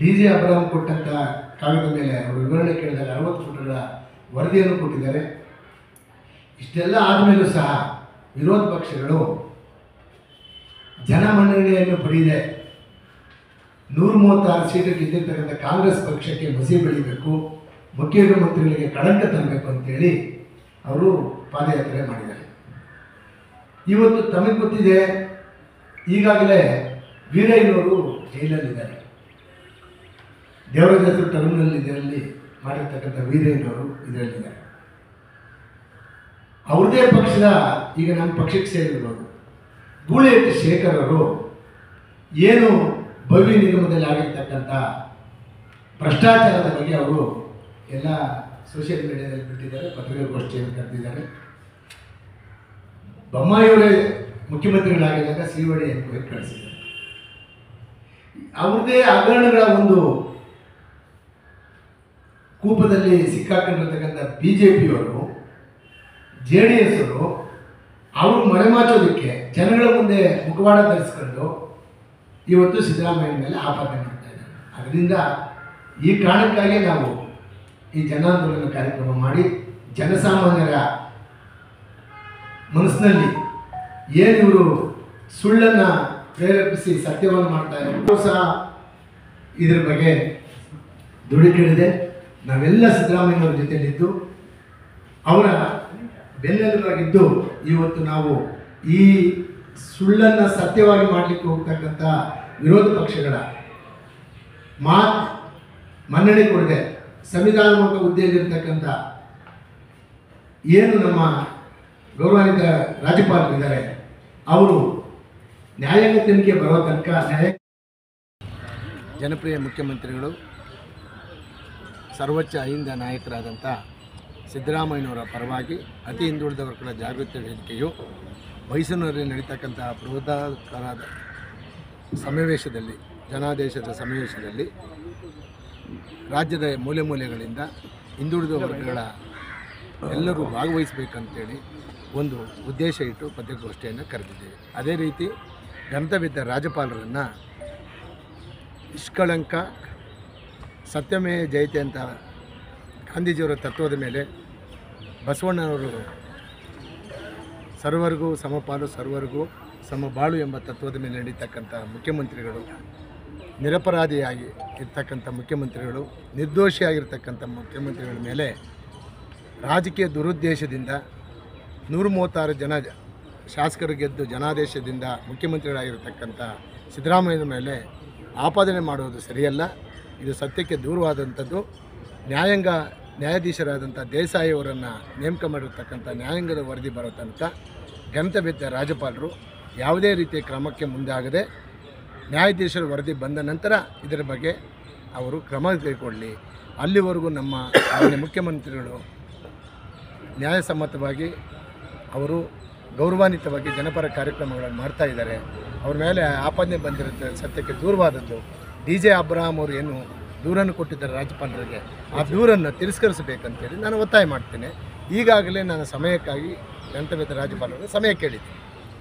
D J Abraham ಕೊಟ್ಟಂಥ ಕಾಗದ ಮೇಲೆ ಅವರು ವಿವರಣೆ ಕೇಳಿದಾಗ ಅರವತ್ತು ಪುಟಗಳ ವರದಿಯನ್ನು ಕೊಟ್ಟಿದ್ದಾರೆ ಇಷ್ಟೆಲ್ಲ ಆದಮೇಲೂ ಸಹ ವಿರೋಧ ಪಕ್ಷಗಳು ಜನಮನ್ನಣೆಯನ್ನು ಪಡೆಯದೆ ನೂರ ಮೂವತ್ತಾರು ಸೀಟು ಗೆದ್ದಿರ್ತಕ್ಕಂಥ ಕಾಂಗ್ರೆಸ್ ಪಕ್ಷಕ್ಕೆ ಮಸಿ ಬೆಳಿಬೇಕು ಮುಖ್ಯಮಂತ್ರಿಗಳಿಗೆ ಕಳಂಕ ತರಬೇಕು ಅಂತೇಳಿ ಅವರು ಪಾದಯಾತ್ರೆ ಮಾಡಿದ್ದಾರೆ ಇವತ್ತು ತಮಗೆ ಗೊತ್ತಿದೆ ಈಗಾಗಲೇ ವೀರಯ್ಯನವರು ಜೈಲಲ್ಲಿದ್ದಾರೆ ದೇವರಾಜ ಹೆಸರು ಟರ್ಮಿನಲ್ ಇದರಲ್ಲಿ ಮಾಡಿರ್ತಕ್ಕಂಥ ವೀರಯ್ಯನವರು ಇದರಲ್ಲಿದ್ದಾರೆ ಅವ್ರದೇ ಪಕ್ಷದ ಈಗ ನಮ್ಮ ಪಕ್ಷಕ್ಕೆ ಸೇರಿರ್ಬೋದು ಗೂಳಿಹಟ್ಟಿ ಶೇಖರ್ ಅವರು ಏನು ಭವ್ಯ ನಿಗಮದಲ್ಲಿ ಆಗಿರ್ತಕ್ಕಂಥ ಭ್ರಷ್ಟಾಚಾರದ ಬಗ್ಗೆ ಅವರು ಎಲ್ಲ ಸೋಷಿಯಲ್ ಮೀಡಿಯಾದಲ್ಲಿ ಬಿಟ್ಟಿದ್ದಾರೆ ಪತ್ರಿಕಾಗೋಷ್ಠಿಯನ್ನು ಕರೆದಿದ್ದಾರೆ ಬೊಮ್ಮಾಯಿಯವರೇ ಮುಖ್ಯಮಂತ್ರಿಗಳಾಗಿದ್ದಾಗ ಶ್ರೀವಡಿ ಎನ್ಕ್ವೈರಿ ಕಳಿಸಿದ್ದಾರೆ ಅವ್ರದ್ದೇ ಹಗರಣಗಳ ಒಂದು ಕೂಪದಲ್ಲಿ ಸಿಕ್ಕಾಕೊಂಡಿರ್ತಕ್ಕಂಥ ಬಿ ಜೆ ಪಿಯವರು ಜೆ ಡಿ ಎಸ್ ಅವರು ಅವರು ಮರೆಮಾಚೋದಕ್ಕೆ ಜನಗಳ ಮುಂದೆ ಮುಖವಾಡ ಧರಿಸ್ಕೊಂಡು ಇವತ್ತು ಸಿದ್ದರಾಮಯ್ಯ ಮೇಲೆ ಆಪಾದನೆ ಮಾಡ್ತಾ ಇದ್ದಾರೆ ಅದರಿಂದ ಈ ಕಾರಣಕ್ಕಾಗಿ ನಾವು ಈ ಜನಾಂದೋಲನ ಕಾರ್ಯಕ್ರಮ ಮಾಡಿ ಜನಸಾಮಾನ್ಯರ ಮನಸ್ಸಿನಲ್ಲಿ ಏನು ಇವರು ಸುಳ್ಳನ್ನು ಪ್ರೇರೇಪಿಸಿ ಸತ್ಯವನ್ನು ಮಾಡ್ತಾ ಇದ್ದಾರೆ ಸಹ ಇದ್ರ ಬಗ್ಗೆ ದುಡಿಕೇಳಿದೆ ನಾವೆಲ್ಲ ಸಿದ್ದರಾಮಯ್ಯನವ್ರ ಜೊತೆಯಲ್ಲಿದ್ದು ಅವರ ಬೆನ್ನೆಲುಬಾಗಿದ್ದು ಇವತ್ತು ನಾವು ಈ ಸುಳ್ಳನ್ನು ಸತ್ಯವಾಗಿ ಮಾಡಲಿಕ್ಕೆ ಹೋಗ್ತಕ್ಕಂಥ ವಿರೋಧ ಪಕ್ಷಗಳ ಮಾತು ಮನ್ನಣೆ ಕೊಡದೆ ಸಂವಿಧಾನಾತ್ಮಕ ಹುದ್ದೆಯಲ್ಲಿರ್ತಕ್ಕಂಥ ಏನು ನಮ್ಮ ಗೌರವಾನ್ವಿತ ರಾಜ್ಯಪಾಲರಿದ್ದಾರೆ ಅವರು ನ್ಯಾಯಾಂಗ ತನಿಖೆ ಬರೋ ತನಕ ನ್ಯಾಯ ಜನಪ್ರಿಯ ಮುಖ್ಯಮಂತ್ರಿಗಳು ಸರ್ವೋಚ್ಚ ಅಹಿಂದ ನಾಯಕರಾದಂಥ ಸಿದ್ದರಾಮಯ್ಯನವರ ಪರವಾಗಿ ಅತಿ ಹಿಂದುಳಿದ ವರ್ಗಗಳ ಜಾಗೃತಿ ವೇದಿಕೆಯು ಮೈಸೂರಿನಲ್ಲಿ ನಡೀತಕ್ಕಂಥ ಬೃಹದಾಕಾರದ ಸಮಾವೇಶದಲ್ಲಿ ಜನಾದೇಶದ ಸಮಾವೇಶದಲ್ಲಿ ರಾಜ್ಯದ ಮೂಲೆ ಮೂಲೆಗಳಿಂದ ಹಿಂದುಳಿದ ವರ್ಗಗಳ ಎಲ್ಲರೂ ಭಾಗವಹಿಸಬೇಕಂತೇಳಿ ಒಂದು ಉದ್ದೇಶ ಇಟ್ಟು ಪತ್ರಿಕಾಗೋಷ್ಠಿಯನ್ನು ಕರೆದಿದ್ದೇವೆ ಅದೇ ರೀತಿ ಗಂತವಿದ್ದ ರಾಜ್ಯಪಾಲರನ್ನು ನಿಷ್ಕಳಂಕ ಸತ್ಯಮೇ ಜಯತೆ ಅಂತ ಗಾಂಧೀಜಿಯವರ ತತ್ವದ ಮೇಲೆ ಬಸವಣ್ಣನವರು ಸರ್ವರಿಗೂ ಸಮಪಾಲು ಸರ್ವರಿಗೂ ಸಮಬಾಳು ಎಂಬ ತತ್ವದ ಮೇಲೆ ನಡೀತಕ್ಕಂಥ ಮುಖ್ಯಮಂತ್ರಿಗಳು ನಿರಪರಾಧಿಯಾಗಿ ಇರ್ತಕ್ಕಂಥ ಮುಖ್ಯಮಂತ್ರಿಗಳು ನಿರ್ದೋಷಿಯಾಗಿರ್ತಕ್ಕಂಥ ಮುಖ್ಯಮಂತ್ರಿಗಳ ಮೇಲೆ ರಾಜಕೀಯ ದುರುದ್ದೇಶದಿಂದ ನೂರ ಮೂವತ್ತಾರು ಜನ ಶಾಸಕರು ಗೆದ್ದು ಜನಾದೇಶದಿಂದ ಮುಖ್ಯಮಂತ್ರಿಗಳಾಗಿರ್ತಕ್ಕಂಥ ಸಿದ್ದರಾಮಯ್ಯನ ಮೇಲೆ ಆಪಾದನೆ ಮಾಡುವುದು ಸರಿಯಲ್ಲ ಇದು ಸತ್ಯಕ್ಕೆ ದೂರವಾದಂಥದ್ದು ನ್ಯಾಯಾಂಗ ನ್ಯಾಯಾಧೀಶರಾದಂಥ ದೇಸಾಯಿ ಅವರನ್ನು ನೇಮಕ ಮಾಡಿರ್ತಕ್ಕಂಥ ನ್ಯಾಯಾಂಗದ ವರದಿ ಬರೋ ತನಕ ಗಂತಬಿದ್ದ ರಾಜ್ಯಪಾಲರು ಯಾವುದೇ ರೀತಿಯ ಕ್ರಮಕ್ಕೆ ಮುಂದಾಗದೆ ನ್ಯಾಯಾಧೀಶರ ವರದಿ ಬಂದ ನಂತರ ಇದರ ಬಗ್ಗೆ ಅವರು ಕ್ರಮ ಕೈಗೊಳ್ಳಲಿ ಅಲ್ಲಿವರೆಗೂ ನಮ್ಮ ಮಾನ್ಯ ಮುಖ್ಯಮಂತ್ರಿಗಳು ನ್ಯಾಯಸಮ್ಮತವಾಗಿ ಅವರು ಗೌರವಾನ್ವಿತವಾಗಿ ಜನಪರ ಕಾರ್ಯಕ್ರಮಗಳನ್ನು ಮಾಡ್ತಾ ಇದ್ದಾರೆ ಅವ್ರ ಮೇಲೆ ಆಪಾದನೆ ಬಂದಿರುತ್ತೆ ಸತ್ಯಕ್ಕೆ ದೂರವಾದದ್ದು ಡಿ ಜೆ ಅಬ್ರಹಾಂ ಅವರು ಏನು ದೂರನ್ನು ಕೊಟ್ಟಿದ್ದಾರೆ ರಾಜ್ಯಪಾಲರಿಗೆ ಆ ದೂರನ್ನು ತಿರಸ್ಕರಿಸಬೇಕಂತೇಳಿ ನಾನು ಒತ್ತಾಯ ಮಾಡ್ತೇನೆ ಈಗಾಗಲೇ ನಾನು ಸಮಯಕ್ಕಾಗಿ ಗಂಟವೆದ್ದ ರಾಜ್ಯಪಾಲರು ಸಮಯ ಕೇಳಿದ್ದೆ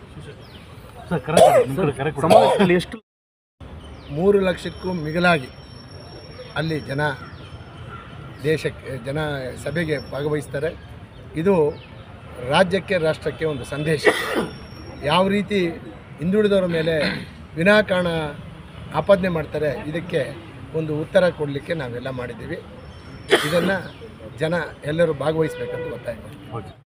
ಸಮಾವೇಶದಲ್ಲಿ ಎಷ್ಟು ಮೂರು ಲಕ್ಷಕ್ಕೂ ಮಿಗಿಲಾಗಿ ಅಲ್ಲಿ ಜನ ದೇಶಕ್ಕೆ ಜನ ಸಭೆಗೆ ಭಾಗವಹಿಸ್ತಾರೆ ಇದು ರಾಜ್ಯಕ್ಕೆ ರಾಷ್ಟ್ರಕ್ಕೆ ಒಂದು ಸಂದೇಶ ಯಾವ ರೀತಿ ಹಿಂದುಳಿದವರ ಮೇಲೆ ವಿನಾಕಾರಣ ಆಪಾದನೆ ಮಾಡ್ತಾರೆ ಇದಕ್ಕೆ ಒಂದು ಉತ್ತರ ಕೊಡಲಿಕ್ಕೆ ನಾವೆಲ್ಲ ಮಾಡಿದ್ದೀವಿ ಇದನ್ನು ಜನ ಎಲ್ಲರೂ ಭಾಗವಹಿಸಬೇಕಂತ ಒತ್ತಾಯ ಮಾಡ್ತೀವಿ ಓಕೆ